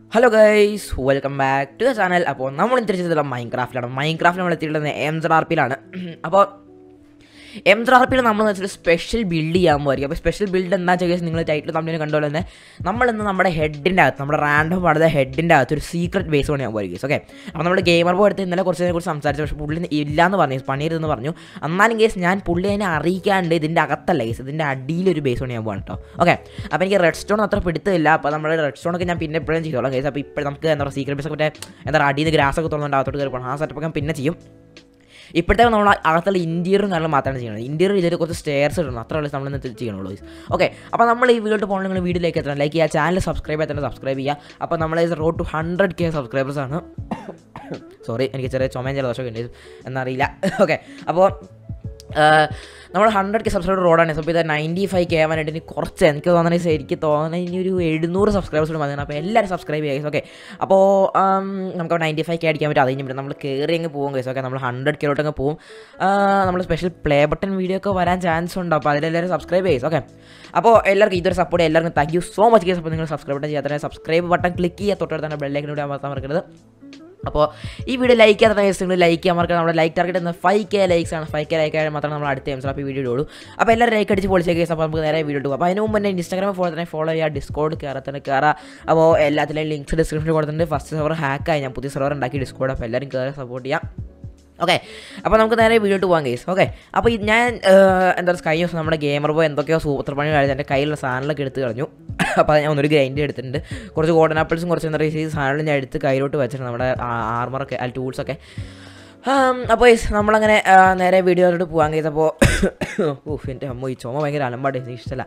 Hello guys welcome back to channel അപ്പോൾ നമ്മൾ തിരിച്ചെത്തിയുള്ള മൈൻക്രാഫ്റ്റിലാണ് Minecraft നമ്മൾ എത്തിയിട്ടുള്ളത് എം ജർ ആർ പിയിലാണ് അപ്പോൾ എം ജർ ആർ പിയിൽ നമ്മൾ വെച്ചാൽ സ്പെഷ്യൽ ബിൽഡ് ചെയ്യാൻ പോയിരിക്കും അപ്പോൾ സ്പെഷ്യൽ ബിൽഡ് എന്താ ചെയ്യുക നിങ്ങൾ ടൈറ്റിൽ തമ്മിൽ കണ്ടോലെ തന്നെ നമ്മളിന്ന് നമ്മുടെ ഹെഡിൻ്റെ അകത്ത് നമ്മുടെ റാൻഡം പാടുന്ന ഹെഡിൻ്റെ അകത്ത് ഒരു സീക്രട്ട് ബേസ് പണിയാൻ പോയിരിക്കും ഓക്കെ അപ്പോൾ നമ്മൾ ഗെയിമർ ബോ എടുത്ത് ഇന്നലെ കുറച്ച് കുറിച്ച് സംസാരിച്ചു പക്ഷേ പുള്ളി ഇല്ലാന്ന് പറഞ്ഞു പണിയരുതെന്ന് പറഞ്ഞു എന്നാലും കേസ് ഞാൻ പുള്ളി അതിനെ അറിയിക്കാണ്ട് ഇതിൻ്റെ അകത്തല്ല കേസ് ഇതിൻ്റെ അടിയിലൊരു ബേസ് പണിയാൻ പോകാൻ കേട്ടോ ഓക്കെ അപ്പോൾ എനിക്ക് റെഡ് സ്റ്റോൺ അത്ര പിടുത്തമില്ല അപ്പോൾ നമ്മൾ റെഡ് സ്റ്റോൺ ഒക്കെ ഞാൻ പിന്നെ എപ്പോഴും ചെയ്തോളാം കേസ് അപ്പോൾ ഇപ്പോൾ നമുക്ക് എന്താ പറയുക സീക്രട്ട് ബേസ് ഒക്കെ മറ്റേ എന്താ പറയുക അടിയിൽ നിന്ന് ഗ്രാസ് ഒക്കെ തോന്നുന്നുണ്ട് അകത്തോട്ട് കയറി പോകണം ആ സെറ്റപ്പ് ഒക്കെ പിന്നെ ചെയ്യും ഇപ്പോഴത്തെ നമ്മൾ അകത്തുള്ള ഇൻറ്റീരിയറും കാര്യങ്ങളും മാത്രമാണ് ചെയ്യുന്നത് ഇൻറ്റീരിയർ ഇതിൽ കുറച്ച് സ്റ്റെയർസ് ഇടണം അത്ര ഉള്ള നമ്മൾ ഇന്ന് ചെയ്യണുള്ളൂ ഓക്കെ അപ്പോൾ നമ്മൾ ഈ വീഡിയോ പോകണം നിങ്ങൾ വീഡിയോയിലേക്ക് എത്തണം ലൈക്ക് ചെയ്യുക ചാനൽ സബ്സ്ക്രൈബ് ചെയ്യാൻ തന്നെ സബ്സ്ക്രൈബ് ചെയ്യുക അപ്പോൾ നമ്മൾ road to hundred K subscribers ആണ് സോറി എനിക്ക് ചെറിയ ചുമയും ജലദോഷമൊക്കെ ഉണ്ട് എന്നറിയില്ല ഓക്കെ അപ്പോൾ നമ്മൾ ഹൺഡ്രഡ് കെ സബ്സ്ക്രൈബർ റോഡാണ് അപ്പോൾ ഇത് നയൻറ്റി ഫൈവ് കെ ആവാനായിട്ട് ഇനി കുറച്ച് എനിക്ക് തോന്നുന്നത് എനിക്ക് തോന്നുന്നത് ഇനി ഒരു എഴുന്നൂറ് സബ്സ്ക്രൈബേഴ്സ് കൂടെ മതിയാണ് അപ്പോൾ എല്ലാവരും സബ്സ്ക്രൈബ് ചെയ്യുക ഓക്കെ അപ്പോൾ നമുക്ക് നയൻറ്റി ഫൈവ് കെ അടിക്കാൻ പറ്റും അത് കഴിഞ്ഞിട്ട് നമ്മൾ കയറി അങ്ങ് പോകും കേസ് ഓക്കെ നമ്മൾ ഹൺഡ്രഡ് കെയിലോട്ട് അങ്ങ് പോകും നമ്മൾ സ്പെഷ്യൽ പ്ലേ ബട്ടൺ വീഡിയോ ഒക്കെ വരാൻ ചാൻസ് ഉണ്ട് അപ്പോൾ അതിലെല്ലാവരും സബ്സ്ക്രൈബ് ചെയ്യുക ഓക്കെ അപ്പോൾ എല്ലാവർക്കും ഇതൊരു സപ്പോർട്ട് എല്ലാവർക്കും thank you so much case അപ്പോൾ നിങ്ങൾ സബ്സ്ക്രൈബ് ബട്ടൺ ചെയ്യാത്ത സബ്സ്ക്രൈബ് ബട്ടൺ ക്ലിക്ക് ചെയ്യുക തൊട്ടടുത്ത് തന്നെ ബെല്ലേക്കിലൂടെ അമർത്താൻ മറക്കരുത് അപ്പോൾ ഈ വീഡിയോ ലൈക്ക് ചെയ്യാത്ത കേസ് നിങ്ങൾ ലൈക്ക് ചെയ്യാൻ മറക്കുക നമ്മുടെ ലൈക്ക് ടാർഗറ്റ് എന്ന ഫൈവ് കെ ലൈക്സ് ആണ് ഫൈവ് കെ ലൈക്ക് ആയാലും മാത്രമേ നമ്മൾ അടുത്ത എംസ് അപ്പോൾ വീഡിയോ ഇടുള്ളൂ അപ്പോൾ എല്ലാവരും ലൈക്ക് അടിച്ച് പൊളിച്ച കേസ് അപ്പോൾ നമുക്ക് നേരെ വീഡിയോ ഇടും അപ്പോൾ അതിന് മുമ്പ് തന്നെ ഇൻസ്റ്റാഗ്രാമിൽ ഫോളോ തന്നെ ഫോളോ ചെയ്യുക ഡിസ്കോഡ് കയറാൻ തന്നെ കയറുക അപ്പോൾ എല്ലാത്തിലെയും ലിങ്ക്സ് ഡിസ്ക്രിപ്ഷനിൽ കൊടുത്തിട്ടുണ്ട് ഫസ്റ്റ് സെർവർ ഹാക്കായി ഞാൻ പുതിയ സെർവർ ഉണ്ടാക്കി ഡിസ്കോഡ് അപ്പോൾ എല്ലാവരും കയറി സപ്പോർട്ട് ചെയ്യാം ഓക്കെ അപ്പോൾ നമുക്ക് നേരെ വീഡിയോ പോകാം കേസ് ഓക്കെ അപ്പോൾ ഞാൻ എന്താ പറയുക കഴിഞ്ഞ ദിവസം നമ്മുടെ ഗെയിമർ ബോയ് എന്തൊക്കെയോ സൂപ്പർ പണി കഴിഞ്ഞ് എൻ്റെ കയ്യിലുള്ള സാധനങ്ങളൊക്കെ എടുത്ത് കളഞ്ഞു അപ്പോൾ ഞാൻ ഒന്നൊരു ഗ്രൈൻഡ് എടുത്തിട്ടുണ്ട് കുറച്ച് ഗോൾഡൻ ആപ്പിൾസും കുറച്ച് എന്താ പറയുക സാധനങ്ങൾ ഞാൻ എടുത്ത് കയ്യിലോട്ട് വെച്ചിട്ടുണ്ട് നമ്മുടെ ആർമറൊക്കെ അല്ല ടൂൾസൊക്കെ അപ്പോൾ നമ്മളങ്ങനെ നേരെ വീഡിയോയിലോട്ട് പോകാൻ കഴിയും അപ്പോൾ ഓഹ് എൻ്റെ അമ്മ ഈ ചുമ ഭയങ്കര അലമ്പാട് ഇഷ്ടമല്ല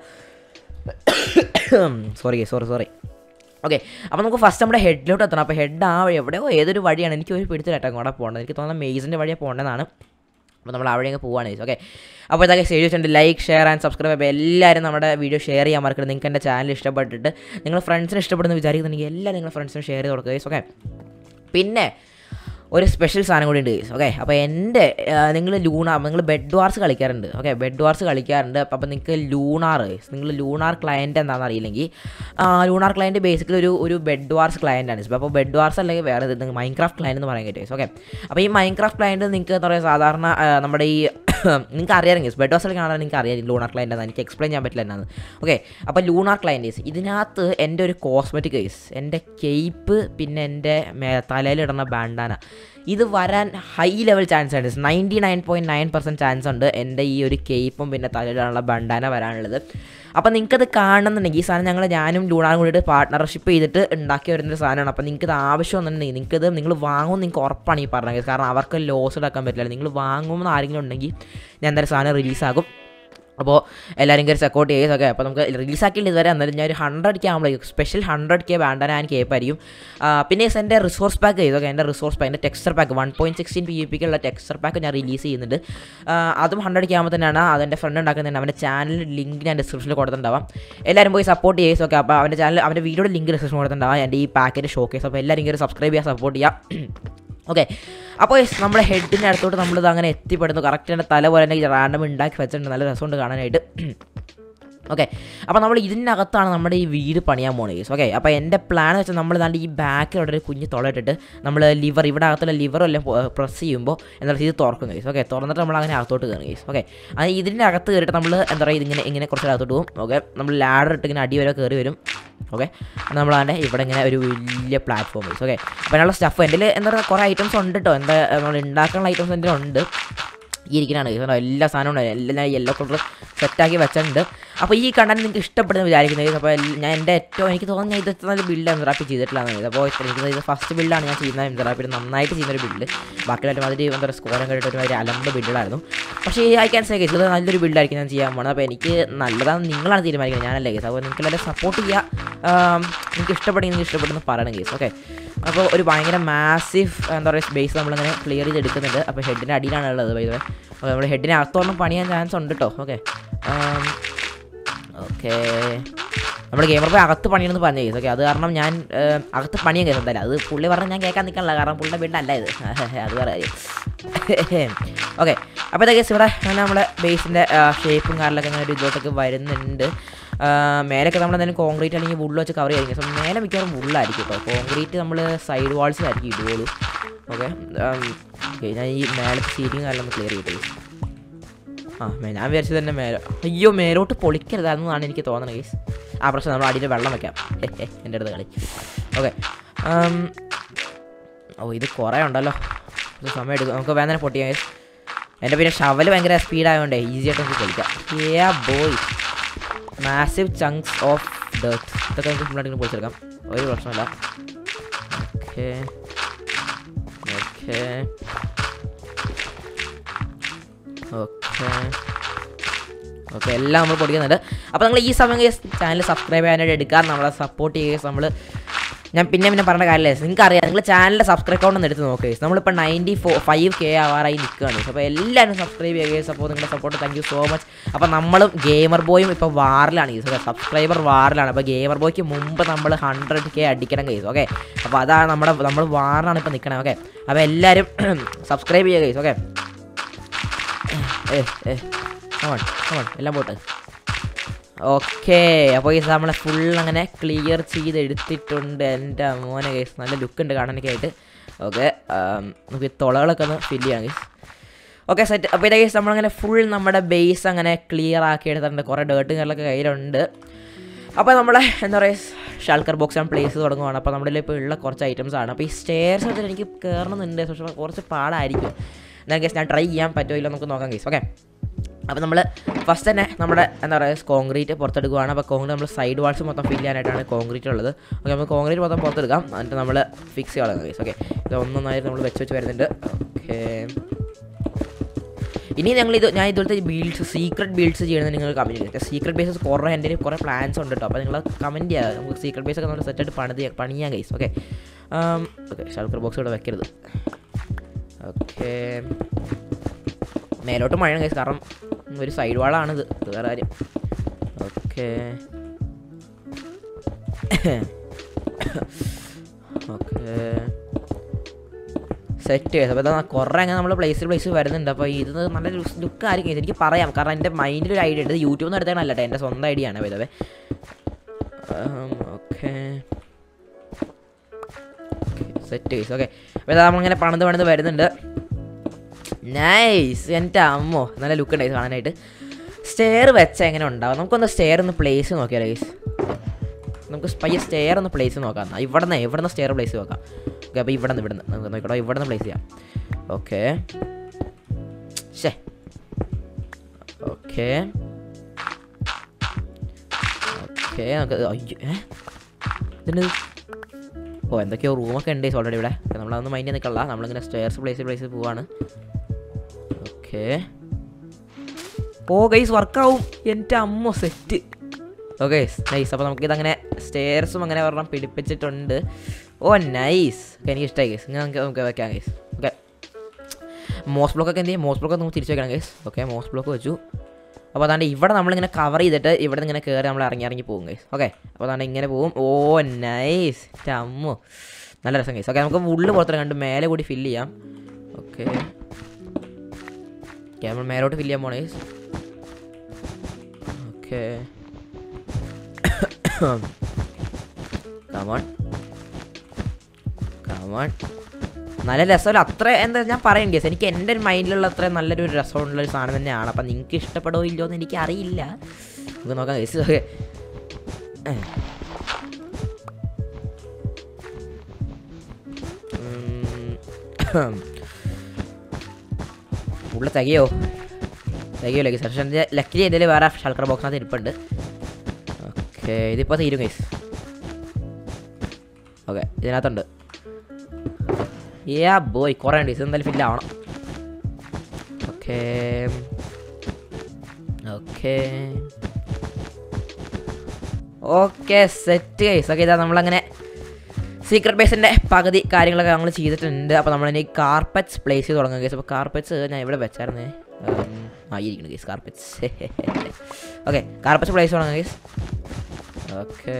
സോറി സോറി സോറി ഓക്കെ അപ്പോൾ നമുക്ക് ഫസ്റ്റ് നമ്മുടെ ഹെഡിലോട്ട് എത്തണം അപ്പോൾ ഹെഡ് ആ വഴി എവിടെയോ ഏതൊരു വഴിയാണ് എനിക്ക് ഒരു പിടിച്ചില്ല കേട്ടോ അങ്ങോട്ട് പോകേണ്ടത് എനിക്ക് തോന്നുന്നത് മെയ്സിൻ്റെ വഴിയാണ് പോകേണ്ടതാണ് അപ്പോൾ നമ്മൾ അവിടെ അങ്ങ് പോവാണ് ഓക്കെ അപ്പോൾ ഇതൊക്കെ എഴുതി വെച്ചിട്ടുണ്ട് ലൈക്ക് ഷെയർ ആൻഡ് സബ്സ്ക്രൈബ് അപ്പോൾ എല്ലാവരും നമ്മുടെ വീഡിയോ ഷെയർ ചെയ്യാൻ മറക്കരുത് നിങ്ങൾക്ക് എൻ്റെ ചാനൽ ഇഷ്ടപ്പെട്ടിട്ട് നിങ്ങൾ ഫ്രണ്ട്സിന് ഇഷ്ടപ്പെടുന്ന വിചാരിക്കുന്നുണ്ടെങ്കിൽ എല്ലാവരും നിങ്ങളുടെ ഫ്രണ്ട്സിന് ഷെയർ ചെയ്ത് കൊടുക്കുക ഓക്കെ പിന്നെ ഒരു സ്പെഷ്യൽ സാധനം കൂടി ഉണ്ട് ഓക്കെ അപ്പോൾ എൻ്റെ നിങ്ങൾ ലൂണാർ നിങ്ങൾ ബെഡ് വാർസ് കളിക്കാറുണ്ട് ഓക്കെ ബെഡ് വാർസ് കളിക്കാറുണ്ട് അപ്പോൾ നിങ്ങൾക്ക് ലൂണാർ നിങ്ങൾ ലൂണാർ ക്ലയൻറ്റ് എന്താണെന്ന് അറിയില്ലെങ്കിൽ ലൂണാർ ക്ലയൻറ്റ് ബേസിക്കലി ഒരു ഒരു ബെഡ് വാർസ് ക്ലയൻ്റ് ആണ് അപ്പോൾ ബെഡ് വാർസ് അല്ലെങ്കിൽ വേറെ നിങ്ങൾക്ക് മൈൻക്രാഫ്റ്റ് ക്ലയൻറ്റ് എന്ന് പറയാൻ പറ്റും ഓക്കെ അപ്പോൾ ഈ മൈൻക്രാഫ്റ്റ് ക്ലയൻറ്റ് നിങ്ങൾക്ക് എന്താ പറയുക സാധാരണ നമ്മുടെ ഈ നിങ്ങൾക്ക് അറിയാമെങ്കിൽ ബെഡ് വാർസിൽ കാണാൻ നിങ്ങൾക്ക് അറിയാം ലൂണാർ ക്ലയൻ്റ് എന്നാണ് എനിക്ക് എക്സ്പ്ലെയിൻ ചെയ്യാൻ പറ്റില്ല എന്നാണ് ഓക്കെ അപ്പോൾ ലൂണാർ ക്ലയൻറ്റീസ് ഇതിനകത്ത് എൻ്റെ ഒരു കോസ്മെറ്റിക് കേസ് എൻ്റെ കെയ്പ്പ് പിന്നെ എൻ്റെ തലയിലിടുന്ന ബാൻഡാന ഇത് വരാൻ ഹൈ ലെവൽ ചാൻസ് ഉണ്ട് ninety nine point nine percent chance ഉണ്ട് എൻ്റെ ഈ ഒരു കേപ്പും പിന്നെ തലയിലുള്ള ബണ്ടാന വരാനുള്ളത് അപ്പോൾ നിങ്ങൾക്കത് കാണുന്നുണ്ടെങ്കിൽ ഈ സാധനം ഞങ്ങൾ ഞാനും ലൂണാനും കൂടിയിട്ട് പാർട്ട്ണർഷിപ്പ് ചെയ്തിട്ട് ഉണ്ടാക്കി വരുന്നൊരു സാധനമാണ് അപ്പോൾ നിങ്ങൾക്ക് ഇത് ആവശ്യമെന്നുണ്ടെങ്കിൽ നിങ്ങൾക്കത് നിങ്ങൾ വാങ്ങും നിങ്ങൾക്ക് ഉറപ്പാണ് ഈ പറഞ്ഞത് കാരണം അവർക്ക് ലോസ് ഇടാക്കാൻ പറ്റില്ല നിങ്ങൾ വാങ്ങുമെന്ന് ആരെങ്കിലും ഉണ്ടെങ്കിൽ ഞാൻ എന്തായാലും സാധനം റിലീസാകും അപ്പോൾ എല്ലാവരും കയറി സപ്പോർട്ട് ചെയ്യുക ഓക്കെ അപ്പോൾ നമുക്ക് റിലീസാക്കിയിട്ട് ഇതുവരെ എന്നാലും ഞാൻ ഒരു ഹൺഡ്രഡ് കെ ആകുമ്പോഴേക്കും സ്പെഷ്യൽ ഹൺഡ്രഡ് കെ വേണ്ട ഞാൻ കേപ്പായിരിക്കും പിന്നെ എൻ്റെ റിസോഴ്സ് പാക്ക് ചെയ്തു ഓക്കെ എൻ്റെ റിസോഴ്സ് പാക്ക് എൻ്റെ texture pack one point sixteen P പിക്കുള്ള ടെക്സ്ചർ പാക്ക് ഞാൻ റിലീസ് ചെയ്യുന്നുണ്ട് അതും ഹൺഡ്രഡ് കെ ആകുമ്പോൾ തന്നെയാണ് അതെൻ്റെ ഫ്രണ്ട് ഉണ്ടാക്കുന്നതാണ് അവൻ്റെ ചാനൽ ലിങ്ക് ഞാൻ ഡിസ്ക്രിപ്ഷനിൽ കൊടുത്തിട്ടുണ്ടാവാം എല്ലാവരും പോയി സപ്പോർട്ട് ചെയ്യുക ഓക്കെ അപ്പോൾ അവൻ്റെ ചാനൽ അവൻ്റെ വീഡിയോയുടെ ലിങ്ക് ഡിസ്ക്രിപ്ഷൻ കൊടുത്തിട്ടുണ്ടാവാം എൻ്റെ ഈ പാക്കിൻ്റെ ഷോക്കേസ് അപ്പോൾ എല്ലാവരും കയറി സബ്സ്ക്രൈബ് ചെയ്യുക സപ്പോർട്ട് ചെയ്യാം ഓക്കെ അപ്പോൾ നമ്മുടെ ഹെഡിൻ്റെ അടുത്തോട്ട് നമ്മളിത് അങ്ങനെ എത്തിപ്പെടുന്നു കറക്റ്റ് എൻ്റെ തല പോലെ തന്നെ റാൻഡം ഉണ്ടാക്കി വെച്ചിട്ടുണ്ട് നല്ല രസമുണ്ട് കാണാനായിട്ട് ഓക്കെ അപ്പോൾ നമ്മൾ ഇതിനകത്താണ് നമ്മുടെ ഈ വീട് പണിയാൻ പോകുന്നത് ഓക്കെ അപ്പോൾ എൻ്റെ പ്ലാൻ വെച്ചാൽ നമ്മൾ ദാണ്ട് ഈ ബാക്കിലോട്ട് ഒരു കുഞ്ഞ് തുളയിട്ടിട്ട് നമ്മൾ ലിവർ ഇവിടെ അകത്തുള്ള ലിവർ എല്ലാം പ്രസ് ചെയ്യുമ്പോൾ എന്താ പറയുക ഇത് തുറക്കും കേസ് ഓക്കെ തുറന്നിട്ട് നമ്മൾ അങ്ങനെ അകത്തോട്ട് കയറും കേസ് ഓക്കെ അത് ഇതിൻ്റെ അകത്ത് കയറിയിട്ട് നമ്മൾ എന്താ പറയുക ഇതിങ്ങനെ ഇങ്ങനെ കുറച്ച് അകത്തോട്ട് പോകും ഓക്കെ നമ്മൾ ലാഡർ ഇട്ട് ഇങ്ങനെ അടി വരെ കയറി വരും ഓക്കെ നമ്മൾ അതിൻ്റെ ഇവിടെ ഇങ്ങനെ ഒരു വലിയ പ്ലാറ്റ്ഫോം വെച്ച് ഓക്കെ അപ്പോൾ അതിനുള്ള സ്റ്റഫ് എൻ്റെ എന്താ പറയുക കുറേ ഐറ്റംസ് ഉണ്ട് കേട്ടോ എന്താ നമ്മൾ ഉണ്ടാക്കാനുള്ള ഐറ്റംസ് എൻ്റെ ഉണ്ട് ഈ ഇരിക്കണാണ് എല്ലാ സാധനവും ഉണ്ട് എല്ലാം യെല്ലോ കളർ സെറ്റാക്കി വെച്ചിട്ടുണ്ട് അപ്പോൾ ഈ കണ്ടന്റ് നിങ്ങൾക്ക് ഇഷ്ടപ്പെടുന്ന വിചാരിക്കുന്നത് അപ്പോൾ ഞാൻ എൻ്റെ ഏറ്റവും എനിക്ക് തോന്നുന്നത് ഇത് നല്ല ബിൽഡ് എംസറാപ്പി ചെയ്തിട്ടുള്ളതാണ് അപ്പോൾ എനിക്ക് ഇത് ഫസ്റ്റ് ബിൽഡാണ് ഞാൻ ചെയ്യുന്നത് എംസറാപ്പി നന്നായിട്ട് ചെയ്യുന്നൊരു ബിൽഡ് ബാക്കിയുള്ള മാതിരി എന്താ പറയുക സ്കോറും കണ്ടിട്ട് ഒരു അലമ്പ് ബിൽഡായിരുന്നു പക്ഷേ ഐ ക്യാൻ സേ കേസ് ഇത് നല്ലൊരു ബിൽഡായിരിക്കും ഞാൻ ചെയ്യാൻ പോകുന്നത് അപ്പോൾ എനിക്ക് നല്ലതാണ് നിങ്ങളാണ് തീരുമാനിക്കുന്നത് ഞാനല്ലേ കേസ് അപ്പോൾ നിങ്ങൾക്ക് എല്ലാവരും സപ്പോർട്ട് ചെയ്യുക നിങ്ങൾക്ക് ഇഷ്ടപ്പെടുമെങ്കിൽ നിങ്ങൾക്ക് ഇഷ്ടപ്പെടുന്ന പറയണം കേസ് ഓക്കെ അപ്പോൾ ഒരു ഭയങ്കര മാസീവ് എന്താ പറയുക സ്പേസ് നമ്മളിങ്ങനെ ക്ലിയർ ചെയ്ത് എടുക്കുന്നുണ്ട് അപ്പോൾ ഹെഡിൻ്റെ അടിയിലാണ് ഉള്ളത് വൈദ്യുവേ അപ്പോൾ നമ്മൾ ഹെഡിന് അകത്തൊന്നും പണിയാൻ ചാൻസ് ഉണ്ട് കേട്ടോ ഓക്കെ ഓക്കെ നമ്മൾ ഗെയിമർ പോയി അകത്ത് പണിയെന്ന് പറഞ്ഞു കേസ് ഓക്കെ അത് കാരണം ഞാൻ അകത്ത് പണിയാൻ കേസ് എന്തായാലും അത് പുള്ളി പറഞ്ഞാൽ ഞാൻ കേൾക്കാൻ നിൽക്കണില്ല കാരണം പുള്ളിയുടെ വീട്ടിലല്ല ഇത് അത് വേറെ കാര്യം ഓക്കെ അപ്പോൾ ഇതൊക്കെ ഇവിടെ നമ്മളെ ബേസിൻ്റെ ഷേപ്പും കാറിലൊക്കെ അങ്ങനെ ഒരു ഇതോട്ടൊക്കെ വരുന്നുണ്ട് മേലൊക്കെ നമ്മൾ എന്തെങ്കിലും കോൺക്രീറ്റ് അല്ലെങ്കിൽ വുള്ള് വെച്ച് കവർ ചെയ്തിരിക്കും സോ മേലെ മിക്കവാറും വുള്ളായിരിക്കും കേട്ടോ കോൺക്രീറ്റ് നമ്മൾ സൈഡ് വാൾസിലായിരിക്കും ഇടുകയുള്ളൂ ഓക്കെ ഓക്കെ ഞാൻ ഈ മേലത്തെ സീറ്റിംഗ് എല്ലാം ഒന്ന് ക്ലിയർ ചെയ്തിട്ട് ആ മേ- ഞാൻ വിചാരിച്ചത് തന്നെ മേലെ അയ്യോ മേലോട്ട് പൊളിക്കരുതാണെന്നാണ് എനിക്ക് തോന്നുന്നത് ഗൈസ് ആ പ്രശ്നം നമ്മൾ അടിയിൽ വെള്ളം വെക്കാം ഹെ, ഹെ, എൻ്റെ അടുത്ത് കളി ഓക്കെ ഓ ഇത് കുറേ ഉണ്ടല്ലോ ഇത് സമയം എടുക്കും നമുക്ക് വേദന പൊട്ടിയാൽ ഗൈസ് എൻ്റെ പിന്നെ ഷവൽ ഭയങ്കര സ്പീഡായതുകൊണ്ടേ ഈസി ആയിട്ട് നമുക്ക് കളിക്കാം a boy massive chunks of dirt ഇതൊക്കെ നമുക്ക് സിമ്പിളായിട്ട് പൊളിച്ചെടുക്കാം ഒരു പ്രശ്നമില്ല ഓക്കെ ഓക്കെ ഓക്കെ ഓക്കെ എല്ലാം നമ്മൾ പൊടിക്കുന്നുണ്ട് അപ്പോൾ നിങ്ങൾ ഈ സമയം ചാനൽ സബ്സ്ക്രൈബ് ചെയ്യാനായിട്ട് എടുക്കാൻ നമ്മളെ സപ്പോർട്ട് ചെയ്യുക നമ്മൾ ഞാൻ പിന്നെ പിന്നെ പറഞ്ഞ കാര്യമില്ല നിങ്ങൾക്ക് അറിയാം നിങ്ങൾ ചാനലിൻ്റെ സബ്സ്ക്രൈബ് കൗണ്ട് ഒന്ന് എടുത്ത് നോക്കുക നമ്മളിപ്പോൾ നയൻറ്റി ഫോ ഫൈവ് കെ ആവാറായി നിൽക്കുകയാണ് അപ്പോൾ എല്ലാവരും സബ്സ്ക്രൈബ് ചെയ്യുക അപ്പോൾ നിങ്ങളുടെ support thank you so much അപ്പോൾ നമ്മളും ഗെയിമർ ബോയും ഇപ്പോൾ വാറിലാണ് ഈ സബ്സ്ക്രൈബർ വാറിലാണ് അപ്പോൾ ഗെയിമർ ബോയ്ക്ക് മുമ്പ് നമ്മൾ ഹൺഡ്രഡ് കെ അടിക്കണം കേസ് ഓക്കെ അപ്പോൾ അതാണ് നമ്മുടെ നമ്മൾ വാറിലാണ് ഇപ്പോൾ നിൽക്കണത് ഓക്കെ അപ്പോൾ എല്ലാവരും സബ്സ്ക്രൈബ് ചെയ്യുക കേസ് ഓക്കെ ഏ ഏ കമൺ കമൺ എല്ലാം പോട്ടെ ഓക്കെ അപ്പോൾ ഈ നമ്മളെ ഫുൾ അങ്ങനെ ക്ലിയർ ചെയ്ത് എടുത്തിട്ടുണ്ട് എൻ്റെ മോനെ കേസ് നല്ല ലുക്ക് ഉണ്ട് കാണാനൊക്കെ ആയിട്ട് ഓക്കെ നമുക്ക് ഈ തുളകളൊക്കെ ഒന്ന് ഫില്ല് ചെയ്യാം കേസ് ഓക്കെ സെറ്റ് അപ്പോൾ ഇതേ കേസ് നമ്മളങ്ങനെ ഫുൾ നമ്മുടെ ബേസ് അങ്ങനെ ക്ലിയർ ആക്കി എടുത്തിട്ടുണ്ട് കുറേ ഡേർട്ടും കാര്യങ്ങളൊക്കെ കയ്യിലുണ്ട് അപ്പോൾ നമ്മളെ എന്താ പറയുക ഷാൾക്കർ ബോക്സ് ആൻഡ് പ്ലേസ് തുടങ്ങുവാണ് അപ്പോൾ നമ്മുടെ ഇപ്പോൾ ഉള്ള കുറച്ച് ഐറ്റംസ് ആണ് അപ്പോൾ ഈ സ്റ്റേഴ്സ് വെച്ചിട്ട് എനിക്ക് കയറണമെന്നുണ്ട് പക്ഷേ കുറച്ച് പാടായിരിക്കും എന്നാൽ കേസ് ഞാൻ ട്രൈ ചെയ്യാൻ പറ്റുമോ ഇല്ല നമുക്ക് നോക്കാം കേസ് ഓക്കെ അപ്പോൾ നമ്മൾ ഫസ്റ്റ് തന്നെ നമ്മുടെ എന്താ പറയുക കോൺക്രീറ്റ് പുറത്തെടുക്കുകയാണ് അപ്പോൾ കോൺക്രീറ്റ് നമ്മൾ സൈഡ് വാൾസ് മൊത്തം ഫില്ല് ചെയ്യാനായിട്ടാണ് കോൺക്രീറ്റ് ഉള്ളത് ഓക്കെ നമുക്ക് കോൺക്രീറ്റ് മൊത്തം പുറത്തെടുക്കാം എന്നിട്ട് നമ്മൾ ഫിക്സ് ചെയ്യാം കേസ് ഓക്കെ ഇത് ഒന്നൊന്നായിട്ട് നമ്മൾ വെച്ച് വെച്ച് വരുന്നുണ്ട് ഓക്കെ ഇനി ഞങ്ങൾ ഇത് ഞാൻ ഇതുപോലത്തെ ബീൽഡ്സ് സീക്രട്ട് ബീൽഡ്സ് ചെയ്യുന്നത് നിങ്ങൾ കമൻറ്റ് ചെയ്യുക സീക്രട്ട് ബേസസ് കുറേ എൻ്റെ കുറേ പ്ലാൻസ് ഉണ്ട് കേട്ടോ അപ്പോൾ നിങ്ങൾ കമൻറ്റ് ചെയ്യുക നമുക്ക് സീക്രട്ട് ബേസ് ഒക്കെ നമ്മൾ സെറ്റായിട്ട് പണിത് പണിയാൻ guys okay okay shulker box ഇവിടെ വെക്കരുത് ഓക്കെ മേലോട്ട് മഴ കൈസ് കാരണം ഒരു സൈഡ് വാളാണിത് ഇത് വേറെ കാര്യം ഓക്കെ ഓക്കെ സെറ്റ് ചെയ്ത് അപ്പോൾ ഇതാ കുറേ അങ്ങനെ നമ്മൾ പ്ലേസ് പ്ലേസ് വരുന്നുണ്ട് അപ്പോൾ ഇത് നല്ല ലുക്ക് ആയിരിക്കും എനിക്ക് പറയാം കാരണം എൻ്റെ മൈൻഡിൽ ഒരു ഐഡിയ ഉണ്ട് ഇത് യൂട്യൂബിൽ നിന്ന് എടുത്തതല്ല കേട്ടോ എൻ്റെ സ്വന്തം ഐഡിയ ആണ് ഇതവേ ഓക്കെ സെറ്റ് കേസ് ഓക്കെ അപ്പോൾ ഇതാ നമ്മളിങ്ങനെ പണിത് പണിത് വരുന്നുണ്ട് നൈസ് എൻ്റെ അമ്മോ നല്ല ലുക്ക് ഉണ്ടായി കാണാനായിട്ട് സ്റ്റെയർ വെച്ചാൽ എങ്ങനെ ഉണ്ടാവും നമുക്കൊന്ന് സ്റ്റെയർ ഒന്ന് പ്ലേസ് നോക്കിയാലോ ഗൈസ് നമുക്ക് പയ്യെ സ്റ്റെയർ ഒന്ന് പ്ലേസ് നോക്കാം എന്നാ. ഇവിടെ നിന്ന് ഇവിടെ നിന്ന് സ്റ്റെയർ പ്ലേസ് നോക്കാം ഓക്കെ അപ്പോൾ ഇവിടെ നിന്ന് ഇവിടെ നിന്ന് നമുക്ക് നോക്കട്ടോ ഇവിടെ നിന്ന് പ്ലേസ് ചെയ്യാം ഓക്കെ ശേ ഓക്കെ ഓക്കെ നമുക്ക് അയ്യോ ഏ ഇതിന് ഓ എന്തൊക്കെയോ റൂമൊക്കെ ഉണ്ട് ഓൾറെഡി ഇവിടെ ഓക്കെ, നമ്മളതൊന്നും മൈൻഡ് നിൽക്കല്ല നമ്മളിങ്ങനെ സ്റ്റെയർസ് പ്ലേസ് പ്ലേസ് പോവാണ് ഓക്കെ ഓ ഗൈസ് വർക്കാവും എൻ്റെ അമ്മ സെറ്റ് ഓക്കെ നൈസ് അപ്പോൾ നമുക്കിതങ്ങനെ സ്റ്റെയർസും അങ്ങനെ ഒരെണ്ണം പിടിപ്പിച്ചിട്ടുണ്ട് ഓ നൈസ് ഓക്കെ എനിക്ക് ഇഷ്ടമായി ഗൈസ് ഇങ്ങനെ നമുക്ക് നമുക്ക് വെക്കാം ഗൈസ് ഓക്കെ മോസ് ബ്ലോക്കൊക്കെ എന്ത് ചെയ്യും മോസ് ബ്ലോക്ക് നമുക്ക് തിരിച്ചു വെക്കണം ഗൈസ് ഓക്കെ മോസ് ബ്ലോക്ക് വെച്ചു അപ്പോൾ അതാണ്ട് ഇവിടെ നമ്മളിങ്ങനെ കവർ ചെയ്തിട്ട് ഇവിടെ നിന്ന് ഇങ്ങനെ കയറി നമ്മൾ ഇറങ്ങി ഇറങ്ങി പോകും ഗൈസ് ഓക്കെ അപ്പോൾ അതാണ്ട് ഇങ്ങനെ പോകും ഓ നൈസ് അമ്മോ നല്ല രസം ഗൈസ് ഓക്കെ നമുക്ക് ഉള്ളു പുറത്തിറങ്ങി കണ്ട് മേലെ കൂടി ഫില്ല് ചെയ്യാം ഓക്കെ ഓക്കെ നമ്മൾ മേലോട്ട് ഫില്ല് ചെയ്യാൻ പോണേ ഗൈസ് ഓക്കെ കമോൺ കമോൺ നല്ല രസമല്ല അത്ര എന്താ ഞാൻ പറയാൻ കേസ് എനിക്ക് എൻ്റെ ഒരു മൈൻഡിലുള്ള അത്ര നല്ലൊരു രസമുള്ള ഒരു സാധനം തന്നെയാണ് അപ്പം നിങ്ങൾക്ക് ഇഷ്ടപ്പെടുമോ ഇല്ലയോ എന്ന് എനിക്ക് അറിയില്ല നമുക്ക് നോക്കാം കേസ് ഓക്കെ ഉള്ള തികയോ തികയോ ലക്കി പക്ഷേ എൻ്റെ ലക്കിലി എൻ്റെ വേറെ ഷൾക്കർ ബോക്സിനകത്ത് ഇരിപ്പുണ്ട് ഓക്കെ ഇതിപ്പോൾ തീരും ഗൈസ് ഓക്കെ ഇതിനകത്തുണ്ട് യാ ബോയ് കുറേ ഉണ്ട് ഇത് എന്തായാലും ഫില്ല് ആവണം okay okay okay set guys okay ഇതാ നമ്മളങ്ങനെ സീക്രട്ട് ബേസിൻ്റെ പകുതി കാര്യങ്ങളൊക്കെ നമ്മൾ ചെയ്തിട്ടുണ്ട് അപ്പോൾ നമ്മളിനി കാർപ്പറ്റ്സ് പ്ലേസ് ചെയ്ത് തുടങ്ങും ഗൈസ് അപ്പോൾ കാർപ്പറ്റ്സ് ഞാൻ ഇവിടെ വെച്ചായിരുന്നേ ഉം, ആ ഇരിക്കുന്നു guys carpets okay carpets place തുടങ്ങും ഗൈസ് ഓക്കെ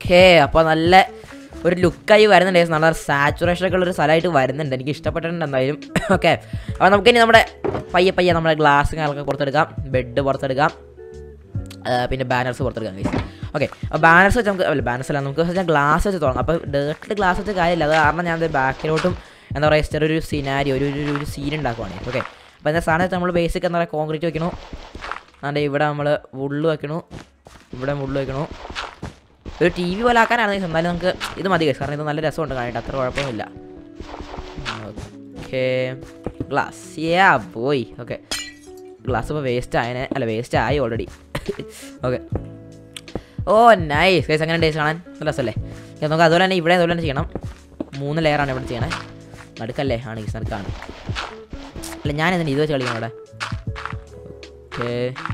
ഓക്കെ അപ്പോൾ നല്ല ഒരു ലുക്കായി വരുന്നുണ്ട് guys. നല്ല സാച്ചുറേഷൻ ഒക്കെ ഉള്ളൊരു സ്ഥലമായിട്ട് വരുന്നുണ്ട് എനിക്ക് ഇഷ്ടപ്പെട്ടിട്ടുണ്ട് എന്തായാലും ഓക്കെ അപ്പോൾ നമുക്കിനി നമ്മുടെ പയ്യെ പയ്യെ നമ്മുടെ ഗ്ലാസ് കാര്യങ്ങളൊക്കെ പുറത്തെടുക്കാം ബെഡ് പുറത്തെടുക്കാം ആ, പിന്നെ ബാനർസ് പുറത്തെടുക്കാം ഗൈസ് ഓക്കെ അപ്പോൾ ബാനർസ് വെച്ച് നമുക്ക് അല്ല ബാനർസ് അല്ല നമുക്ക് വെച്ചാൽ ഗ്ലാസ് വെച്ച് തുടങ്ങാം അപ്പോൾ ഡേർട്ടിൽ ഗ്ലാസ് വെച്ച് കാര്യമില്ല അത് കാരണം ഞാൻ ബാക്കിലോട്ടും എന്താ പറയുക ചെറിയൊരു സിനാരി ഒരു ഒരു ഒരു സീൻ ഉണ്ടാക്കുവാണ് ഓക്കെ അപ്പോൾ എന്താ സാധനം വെച്ചാൽ നമ്മൾ ബേസിക് എന്താ പറയുക കോൺക്രീറ്റ് വെക്കണു അതെ ഇവിടെ നമ്മൾ വുള്ള് വെക്കണു ഇവിടെ മുള്ളു വെക്കണു ഒരു ടി വി പോലെ ആക്കാനാണ് guys. എന്തായാലും നമുക്ക് ഇത് മതി guys. കാരണം ഇത് നല്ല രസമുണ്ട് കാണിട്ട് അത്ര കുഴപ്പമൊന്നുമില്ല ഓക്കെ ഗ്ലാസ് യാ പോയി ഓക്കെ ഗ്ലാസ് ഇപ്പോൾ വേസ്റ്റ് ആയനെ അല്ല വേസ്റ്റ് ആയി already okay oh nice guys അങ്ങനെ ഡേസ് കാണാൻ നല്ല രസമല്ലേ ഇത് നമുക്ക് അതുപോലെ തന്നെ ഇവിടെ അതുപോലെ തന്നെ ചെയ്യണം മൂന്ന് ലെയറാണ് ഇവിടെ ചെയ്യണേ നടുക്കല്ലേ ആണ് ഗീസ് നടുക്കാണ് അല്ല ഞാൻ എന്തിനാ ഇത് വെച്ച് കളിക്കണം ഇവിടെ ഓക്കെ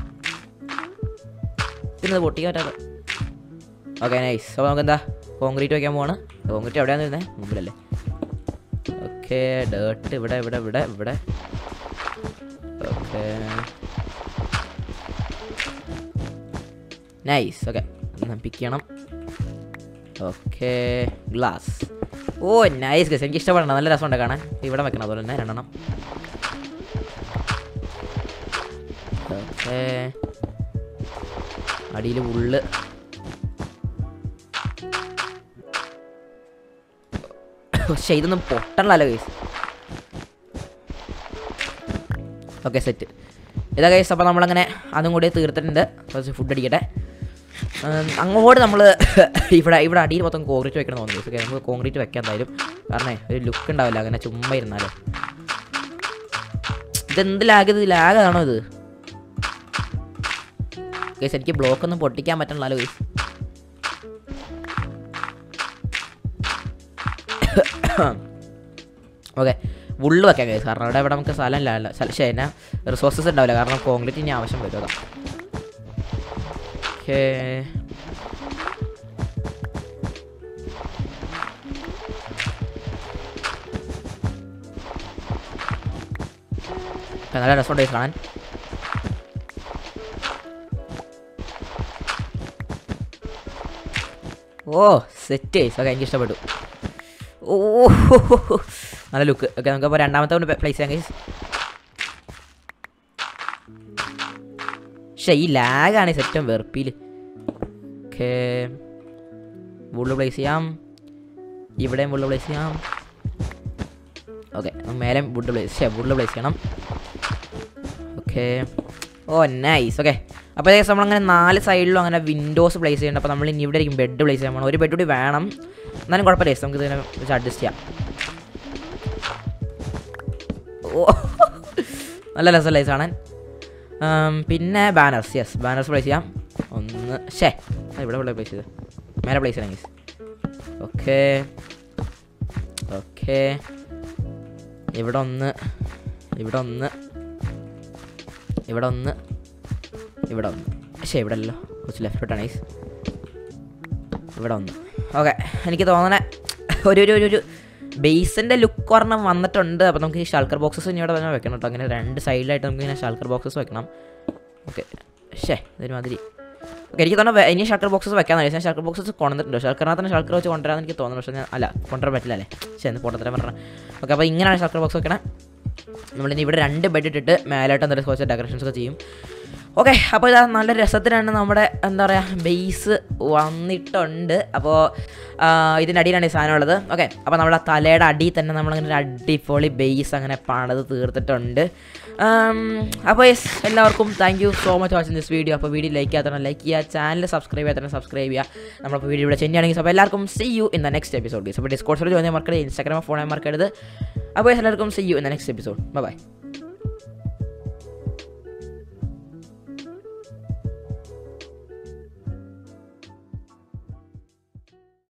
പിന്നെ പൊട്ടിക്കാൻ പറ്റാത്ത ഓക്കെ നൈസ് അപ്പോൾ നമുക്ക് എന്താ കോൺക്രീറ്റ് വയ്ക്കാൻ പോവാണ് കോൺക്രീറ്റ് എവിടെയാന്ന് വരുന്നത് മുമ്പിലല്ലേ ഓക്കെ ഡേർട്ട് ഇവിടെ ഇവിടെ ഇവിടെ ഇവിടെ ഓക്കെ നൈസ് ഓക്കെ പിക്ക് ചെയ്യണം okay glass oh nice guys എനിക്ക് ഇഷ്ടപ്പെടണം നല്ല രസമുണ്ട് കാണാൻ ഇവിടെ വെക്കണം അതുപോലെ തന്നെ രണ്ടെണ്ണം ഓക്കെ അടിയിൽ ഉള്ള് പക്ഷേ ഇതൊന്നും പൊട്ടണല്ലോ ഗൈസ് ഓക്കെ സെറ്റ് ഇതാ ഗൈസ് അപ്പോൾ നമ്മളങ്ങനെ അതും കൂടി തീർത്തിട്ടുണ്ട് കുറച്ച് ഫുഡ് അടിക്കട്ടെ ഉം, അങ്ങോട്ട് നമ്മൾ ഇവിടെ ഇവിടെ അടിയിൽ മൊത്തം കോൺക്രീറ്റ് വെക്കണം തോന്നുന്നു ഓക്കെ നമുക്ക് കോൺക്രീറ്റ് വെക്കാൻ എന്തായാലും കാരണം ഒരു ലുക്ക് ഉണ്ടാവില്ല അങ്ങനെ ചുമ്മാ ഇരുന്നാലേ ഇതെന്ത് ലാഗ് ഇത് ലാഗാണോ ഇത് ഗൈസ് എനിക്ക് ബ്ലോക്ക് ഒന്നും പൊട്ടിക്കാൻ പറ്റണല്ലോ ഗൈസ് ഓക്കെ ഉള്ളു വെക്കാം ഗൈസ് കാരണം അവിടെ ഇവിടെ നമുക്ക് സ്ഥലം ഇല്ല പക്ഷേ എന്നാ റിസോഴ്സസ് ഉണ്ടാവില്ല കാരണം കോൺക്രീറ്റ് ഇനി ആവശ്യം വരും അതാ ഓക്കേ നല്ല രസമുണ്ട് guys കാണാൻ ഓ സെറ്റ് ഓക്കെ എനിക്ക് ഇഷ്ടപ്പെട്ടു ഓ നല്ല ലുക്ക് ഓക്കെ നമുക്കപ്പോൾ രണ്ടാമത്തെ കൊണ്ട് പ്ലേസ് ചെയ്യാം ഗൈസ് പക്ഷേ ഈ ലാഗാണ് സെറ്റും വെറുപ്പിയിൽ ഓക്കെ വുള്ള് പ്ലേസ് ചെയ്യാം ഇവിടെയും വുള്ള് പ്ലേസ് ചെയ്യാം ഓക്കെ മേലെ വുഡ് പ്ലേസ് ചെയ്യാം വുള്ള് പ്ലേസ് ചെയ്യണം ഓക്കെ ഓ നൈസ് ഓക്കെ അപ്പോൾ ഏകദേശം നമ്മളങ്ങനെ നാല് സൈഡിലും അങ്ങനെ വിൻഡോസ് പ്ലേസ് ചെയ്യുന്നുണ്ട് അപ്പോൾ നമ്മൾ ഇനി ഇവിടെ ആയിരിക്കും ബെഡ് പ്ലേസ് ചെയ്യാൻ പോകണം ഒരു ബെഡ് കൂടി വേണം എന്നാലും കുഴപ്പമില്ല നമുക്ക് ഇതിനെ വെച്ച് അഡ്ജസ്റ്റ് ചെയ്യാം ഓ നല്ല രസമല്ലേ ഇത് കാണാൻ ആം, പിന്നെ ബാനേഴ്സ് യെസ് ബാനേഴ്സ് പ്ലേസ് ചെയ്യാം ഒന്ന് ഷേ ആ, ഇവിടെ ഇവിടെ പ്ലേസ് ചെയ്ത് മേലെ പ്ലേസ് ചെയ്യണം ഗീസ് ഓക്കെ ഓക്കെ ഇവിടെ ഒന്ന് ഇവിടെ ഒന്ന് ഇവിടെ ഒന്ന് ഇവിടെ ഒന്ന് പക്ഷേ ഇവിടെ അല്ലല്ലോ കുറച്ച് ലെഫ്റ്റോട്ടാണ് ഗീസ് ഇവിടെ ഒന്ന് ഓക്കെ എനിക്ക് തോന്നണേ ഒരു ഒരു ഒരു ഒരു ബേസിൻ്റെ ലുക്ക് ഒരെണ്ണം വന്നിട്ടുണ്ട് അപ്പോൾ നമുക്ക് ഈ ഷൾക്കർ ബോക്സസ് ഇനി ഇവിടെ തന്നെ വെക്കണം കേട്ടോ അങ്ങനെ രണ്ട് സൈഡിലായിട്ട് നമുക്ക് ഇങ്ങനെ ഷൾക്കർ ബോക്സസ് വെക്കണം ഓക്കെ ഷേ ഇതൊരുമാതിരി ഓക്കെ എനിക്ക് തോന്നുന്നു ഇനി ഷൾക്കർ ബോക്സസ് വെക്കാൻ ഞാൻ ഷൾക്കർ ബോക്സസ് കൊണ്ടുവന്നിട്ടുണ്ട് ഷൾക്കറിനകത്ത് തന്നെ ഷൾക്കർ വെച്ച് കൊണ്ടുവരാൻ എനിക്ക് തോന്നുന്നു പക്ഷേ ഞാൻ അല്ല കൊണ്ടുവരാൻ പറ്റില്ല അല്ലേ ശരി എന്ന് പൊട്ടത്തരം പറഞ്ഞ ഓക്കെ അപ്പോൾ ഇങ്ങനെയാണ് ഷൾക്കർ ബോക്സ് വെക്കണേ നമ്മളിനി ഇവിടെ രണ്ട് ബെഡ് ഇട്ടിട്ട് മേലായിട്ട് എന്തെങ്കിലും കുറച്ച് ഡെക്കറേഷൻസ് ഒക്കെ ചെയ്യും ഓക്കെ അപ്പോൾ ഇതാ നല്ല രസത്തിനാണ് നമ്മുടെ എന്താ പറയുക ബേസ് വന്നിട്ടുണ്ട് അപ്പോൾ ഇതിൻ്റെ അടിയിലാണ് ഈ സാധനം ഉള്ളത് ഓക്കെ അപ്പോൾ നമ്മുടെ തലയുടെ അടിയിൽ തന്നെ നമ്മളങ്ങനെ ഒരു അടിപൊളി ബേസ് അങ്ങനെ പണിത് തീർത്തിട്ടുണ്ട് അപ്പോൾ യെസ് എല്ലാവർക്കും thank you so much watching this video അപ്പോൾ വീഡിയോ ലൈക്ക് ചെയ്യാത്തണം ലൈക്ക് ചെയ്യുക ചാനൽ സബ്സ്ക്രൈബ് ചെയ്യാത്തണം സബ്സ്ക്രൈബ് ചെയ്യുക നമ്മളിപ്പോൾ വീഡിയോ ഇവിടെ ചെയ്യുകയാണെങ്കിൽ അപ്പോൾ എല്ലാവർക്കും see you in the next episode അപ്പോൾ ഡിസ്കോഴ്സിൽ ജോയിൻ മറക്കരുത് ഇൻസ്റ്റാഗ്രാം ഫോൺ മറക്കരുത് അപ്പോൾ എല്ലാവർക്കും see you in the next episode by